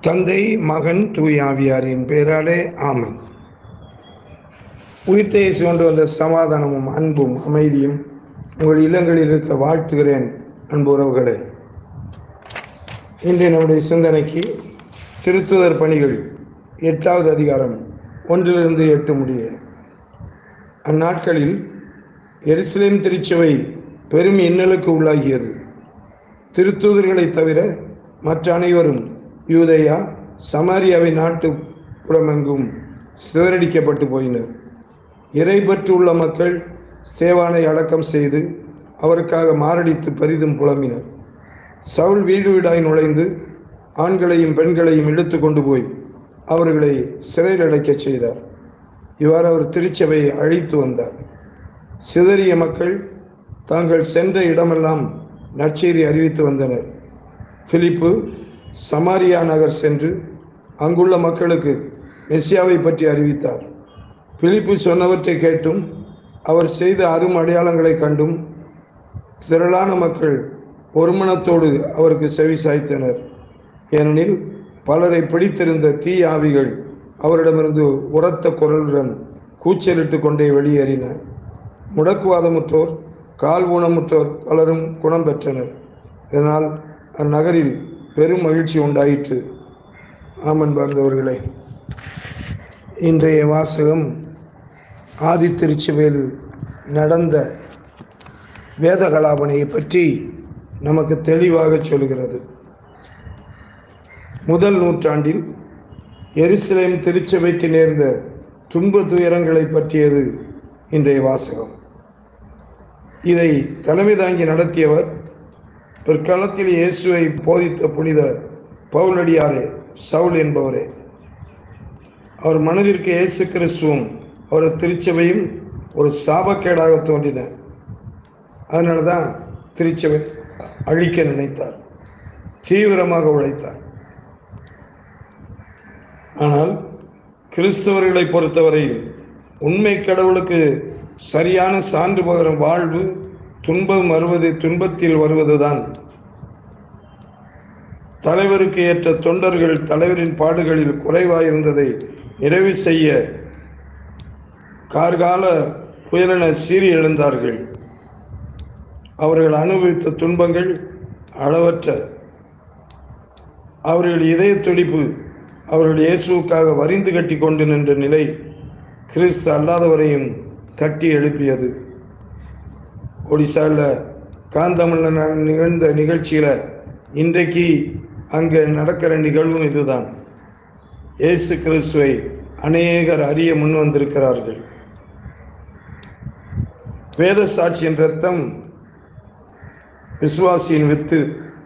தந்தை மகன் தூயாவியாரின் பெயராலே ஆமன் உயிர்த்த இயேசு கொண்டு வந்த சமாதானமும் அன்பும் அமைதியும் உங்கள் இல்லங்களில் இருக்க வாழ்த்துகிறேன் அன்பு உறவுகளே இன்று நம்முடைய சிந்தனைக்கு திருத்துதர் பணிகள் எட்டாவது அதிகாரம் ஒன்றிலிருந்து எட்டு முடிய அந்நாட்களில் எருசலேம் திருச்சபை பெரும் இன்னலுக்கு உள்ளாகியது திருத்தூதர்களைத் தவிர மற்ற அனைவரும் யூதேயா சமாரியாவை நாட்டு புறமெங்கும் சிதறடிக்கப்பட்டு போயினர் இறை உள்ள மக்கள் ஸ்தேவானை அடக்கம் செய்து அவருக்காக மாரடித்து பெரிதும் புலம்பினர் சவுல் வீடு வீடாய் நுழைந்து ஆண்களையும் பெண்களையும் இழுத்து கொண்டு போய் அவர்களை சிறையில் அடைக்கச் செய்தார் இவ்வாறு அவர் திருச்சபையை அழித்து வந்தார் சிதறிய மக்கள் தாங்கள் சென்ற இடமெல்லாம் நற்செய்தி அறிவித்து வந்தனர் பிலிப்பு சமாரியா நகர் சென்று அங்குள்ள மக்களுக்கு மெஸ்ஸியாவை பற்றி அறிவித்தார் பிலிப்பு சொன்னவற்றை கேட்டும் அவர் செய்த அரும் அடையாளங்களை கண்டும் திரளான மக்கள் ஒருமனத்தோடு அவருக்கு செவி சாய்த்தனர் ஏனெனில் பலரை பிடித்திருந்த தீ ஆவிகள் அவரிடமிருந்து உரத்த குரலுடன் கூச்சலிட்டு கொண்டே வெளியேறின முடக்குவாதமுற்றோர் கால் ஊனமுற்றோர் பலரும் குணம் பெற்றனர் இதனால் அந்நகரில் பெரும் மகிழ்ச்சி உண்டாயிற்று ஆமன் பார்ந்தவர்களே இன்றைய வாசகம் ஆதி திருச்சுவையில் நடந்த வேதகலாபனையை பற்றி நமக்கு தெளிவாக சொல்கிறது முதல் நூற்றாண்டில் எருசலேம் திருச்சபைக்கு நேர்ந்த துன்ப துயரங்களை பற்றியது இன்றைய வாசகம் இதை தலைமை தாங்கி நடத்தியவர் பிற்காலத்தில் இயேசுவை போதித்த புனித பவுலடியாரே சவுல் என்பவரே அவர் மனதிற்கு இயேசு கிறிஸ்துவும் அவர் திருச்சபையும் ஒரு சாபக்கேடாக தோன்றின அதனால தான் திருச்சபை அழிக்க நினைத்தார் தீவிரமாக உழைத்தார் ஆனால் கிறிஸ்தவர்களை பொறுத்தவரையில் உண்மை கடவுளுக்கு சரியான சான்று பகரும் வாழ்வு துன்பம் வருவது துன்பத்தில் வருவதுதான் தலைவருக்கு ஏற்ற தொண்டர்கள் தலைவரின் பாடுகளில் குறைவாயிருந்ததை நிறைவு செய்ய கார்கால புயலென சீறி எழுந்தார்கள் அவர்கள் அனுபவித்த துன்பங்கள் அளவற்ற அவர்கள் இதய துடிப்பு அவர்கள் இயேசுவுக்காக வரிந்து கட்டி கொண்டு நின்ற நிலை கிறிஸ்து அல்லாதவரையும் தட்டி எழுப்பியது ஒடிசாவில் காந்தமிழ்ல நிகழ்ந்த நிகழ்ச்சியில் இன்றைக்கு அங்கே நடக்கிற நிகழ்வும் இதுதான் இயேசு கிறிஸ்துவை அநேகர் அறிய முன் வந்திருக்கிறார்கள் வேத சாட்சியின் ரத்தம் விசுவாசியின் வித்து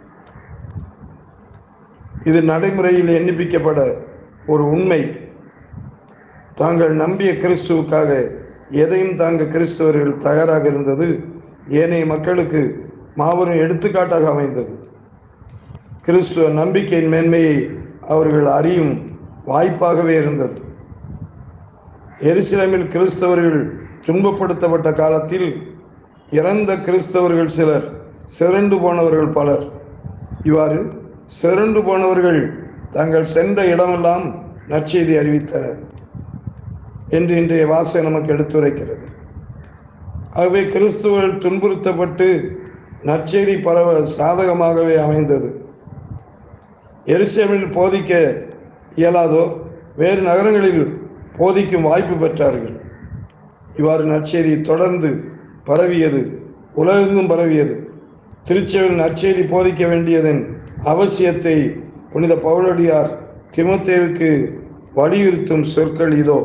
இது நடைமுறையில் எண்ணிப்பிக்கப்பட ஒரு உண்மை தாங்கள் நம்பிய கிறிஸ்துவுக்காக எதையும் தாங்க கிறிஸ்தவர்கள் தயாராக இருந்தது ஏனைய மக்களுக்கு மாபெரும் எடுத்துக்காட்டாக அமைந்தது கிறிஸ்துவ நம்பிக்கையின் மேன்மையை அவர்கள் அறியும் வாய்ப்பாகவே இருந்தது எருசலேமில் கிறிஸ்தவர்கள் துன்பப்படுத்தப்பட்ட காலத்தில் இறந்த கிறிஸ்தவர்கள் சிலர் சிறண்டு போனவர்கள் பலர் இவ்வாறு சிறண்டு போனவர்கள் தாங்கள் சென்ற இடமெல்லாம் நற்செய்தி அறிவித்தனர் என்று இன்றைய வாசை நமக்கு எடுத்துரைக்கிறது ஆகவே கிறிஸ்துவர்கள் துன்புறுத்தப்பட்டு நற்செய்தி பரவ சாதகமாகவே அமைந்தது எருசேமில் போதிக்க இயலாதோ வேறு நகரங்களில் போதிக்கும் வாய்ப்பு பெற்றார்கள் இவ்வாறு நற்செய்தி தொடர்ந்து பரவியது உலகெங்கும் பரவியது திருச்செவில் நற்செய்தி போதிக்க வேண்டியதன் அவசியத்தை புனித பவுலடியார் திமுத்தேவுக்கு வலியுறுத்தும் சொற்கள் இதோ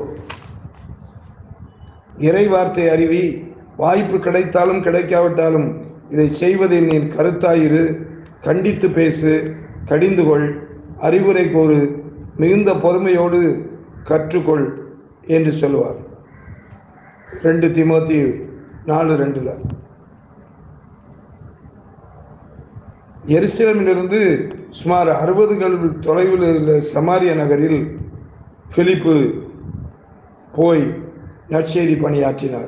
இறை வார்த்தை அறிவி வாய்ப்பு கிடைத்தாலும் கிடைக்காவிட்டாலும் இதை செய்வதில் நீ கருத்தாயிரு கண்டித்து பேசு கடிந்து கொள் அறிவுரை கூறு மிகுந்த பொறுமையோடு கற்றுக்கொள் என்று சொல்லுவார் ரெண்டு திமோத்தி நாலு ரெண்டுல எருசலமிலிருந்து சுமார் அறுபது கல் தொலைவில் உள்ள சமாரிய நகரில் பிலிப்பு போய் நற்செய்தி பணியாற்றினார்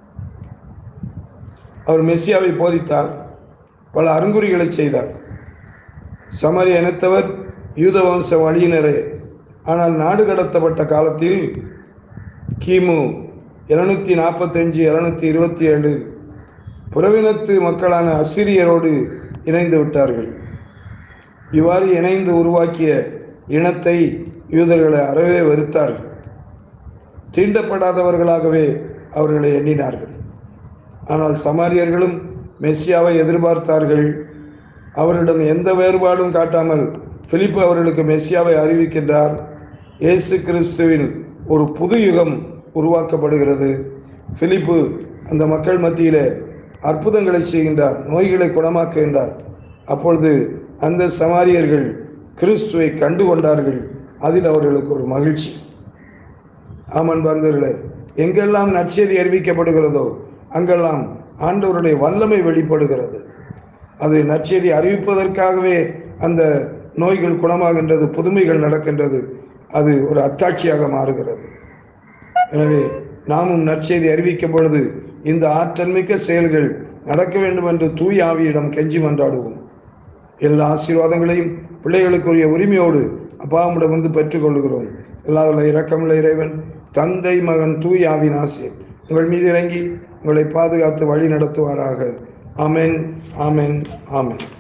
அவர் மெஸ்ஸியாவை போதித்தார் பல அருங்குறிகளை செய்தார் சமரிய இனத்தவர் யூத வம்ச வழியினரே ஆனால் நாடு கடத்தப்பட்ட காலத்தில் கிமு இருநூத்தி நாற்பத்தஞ்சு இருநூத்தி இருபத்தி ஏழு புறவினத்து மக்களான அசிரியரோடு இணைந்து விட்டார்கள் இவ்வாறு இணைந்து உருவாக்கிய இனத்தை யூதர்களை அறவே வெறுத்தார்கள் தீண்டப்படாதவர்களாகவே அவர்களை எண்ணினார்கள் ஆனால் சமாரியர்களும் மெஸ்ஸியாவை எதிர்பார்த்தார்கள் அவரிடம் எந்த வேறுபாடும் காட்டாமல் பிலிப்பு அவர்களுக்கு மெஸ்ஸியாவை அறிவிக்கின்றார் இயேசு கிறிஸ்துவின் ஒரு புது யுகம் உருவாக்கப்படுகிறது பிலிப்பு அந்த மக்கள் மத்தியிலே அற்புதங்களை செய்கின்றார் நோய்களை குணமாக்குகின்றார் அப்பொழுது அந்த சமாரியர்கள் கிறிஸ்துவை கண்டு கொண்டார்கள் அதில் அவர்களுக்கு ஒரு மகிழ்ச்சி ஆமன் பந்தர்களே எங்கெல்லாம் நற்செய்தி அறிவிக்கப்படுகிறதோ அங்கெல்லாம் ஆண்டவருடைய வல்லமை வெளிப்படுகிறது அது நற்செய்தி அறிவிப்பதற்காகவே அந்த நோய்கள் குணமாகின்றது புதுமைகள் நடக்கின்றது அது ஒரு அத்தாட்சியாக மாறுகிறது எனவே நாமும் நற்செய்தி அறிவிக்கும் பொழுது இந்த ஆற்றல்மிக்க செயல்கள் நடக்க வேண்டும் என்று தூய் ஆவியிடம் கெஞ்சி மன்றாடுவோம் எல்லா ஆசீர்வாதங்களையும் பிள்ளைகளுக்குரிய உரிமையோடு அப்பாவிடம் வந்து பெற்றுக்கொள்கிறோம் எல்லா வல்ல இரக்கமுள்ள இறைவன் தந்தை மகன் தூய் ஆவின் ஆசிரியர் உங்கள் மீது இறங்கி உங்களை பாதுகாத்து வழி நடத்துவாராக ஆமென் ஆமென் ஆமென்